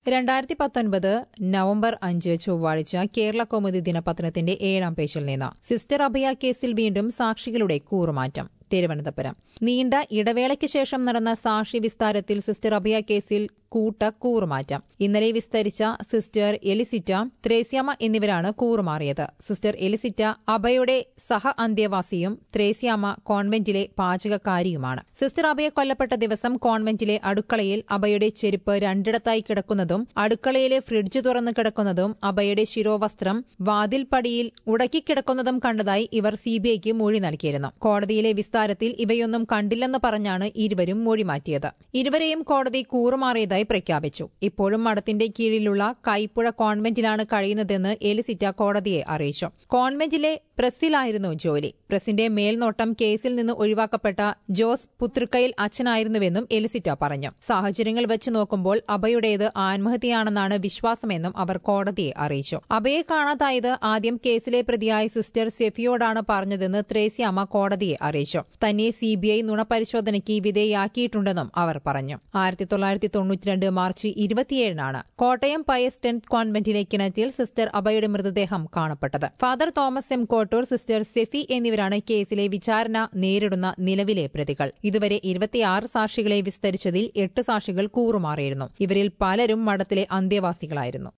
രണ്ടായിരത്തി പത്തൊൻപത് നവംബർ അഞ്ച് ചൊവ്വാഴ്ച കേരള കൗമുദി ദിനപത്രത്തിന്റെ ഏഴാം പേജിൽ നിന്ന് സിസ്റ്റർ അഭയ കേസിൽ വീണ്ടും സാക്ഷികളുടെ കൂറുമാറ്റം തിരുവനന്തപുരം നീണ്ട ഇടവേളയ്ക്ക് ശേഷം നടന്ന സാക്ഷി വിസ്താരത്തിൽ സിസ്റ്റർ അഭയ കേസിൽ കൂട്ട കൂറുമാറ്റം ഇന്നലെ വിസ്തരിച്ച സിസ്റ്റർ എലിസിറ്റ ത്രേസ്യാമ എന്നിവരാണ് കൂറുമാറിയത് സിസ്റ്റർ എലിസിറ്റ അഭയുടെ സഹ അന്തേവാസിയും ത്രേസ്യാമ കോൺവെന്റിലെ പാചകക്കാരിയുമാണ് സിസ്റ്റർ അഭയ കൊല്ലപ്പെട്ട ദിവസം കോൺവെന്റിലെ അടുക്കളയിൽ അഭയുടെ ചെരുപ്പ് രണ്ടിടത്തായി കിടക്കുന്നതും അടുക്കളയിലെ ഫ്രിഡ്ജ് തുറന്നു കിടക്കുന്നതും അഭയുടെ ശിരോവസ്ത്രം വാതിൽപ്പടിയിൽ ഉടക്കിക്കിടക്കുന്നതും കണ്ടതായി ഇവർ സിബിഐക്ക് മൊഴി നൽകിയിരുന്നു കോടതിയിലെ വിസ്താരത്തിൽ ഇവയൊന്നും കണ്ടില്ലെന്ന് പറഞ്ഞാണ് ഇരുവരും മൊഴി മാറ്റിയത് ഇരുവരെയും കോടതി കൂറുമാറിയതായി പ്രഖ്യാപിച്ചു ഇപ്പോഴും മഠത്തിന്റെ കീഴിലുള്ള കൈപ്പുഴ കോൺവെന്റിലാണ് കഴിയുന്നതെന്ന് എലിസിറ്റ കോടതിയെ അറിയിച്ചു കോൺവെന്റിലെ പ്രസ്സിലായിരുന്നു ജോലി പ്രസിന്റെ മേൽനോട്ടം കേസിൽ നിന്ന് ഒഴിവാക്കപ്പെട്ട ജോസ് പുത്രിക്കയിൽ അച്ഛനായിരുന്നുവെന്നും എലിസിറ്റ പറഞ്ഞു സാഹചര്യങ്ങൾ വെച്ച് നോക്കുമ്പോൾ അഭയുടേത് ആത്മഹത്യയാണെന്നാണ് വിശ്വാസമെന്നും അവർ കോടതിയെ അറിയിച്ചു അഭയെ കാണാതായത് ആദ്യം കേസിലെ പ്രതിയായ സിസ്റ്റർ സെഫിയോടാണ് പറഞ്ഞതെന്ന് ത്രേസ്യാമ്മ കോടതിയെ അറിയിച്ചു തന്നെ സിബിഐ നുണപരിശോധനയ്ക്ക് വിധേയാക്കിയിട്ടുണ്ടെന്നും അവർ പറഞ്ഞു ആയിരത്തി തൊള്ളായിരത്തി തൊണ്ണൂറ്റിരണ്ട് മാർച്ച് ഇരുപത്തിയേഴിനാണ് കോട്ടയം പയസ് ടെൻത്ത് കോൺവെന്റിലെ കിണറ്റിൽ സിസ്റ്റർ അഭയുടെ മൃതദേഹം കാണപ്പെട്ടത് father Thomas M Kottoor sister Sephy എന്നിവരാണ് കേസിലെ വിചാരണ നേരിടുന്ന നിലവിലെ പ്രതികൾ ഇതുവരെ ഇരുപത്തിയാറ് സാക്ഷികളെ വിസ്തരിച്ചതിൽ എട്ട് സാക്ഷികൾ കൂറുമാറിയിരുന്നു ഇവരിൽ പലരും മഠത്തിലെ അന്തേവാസികളായിരുന്നു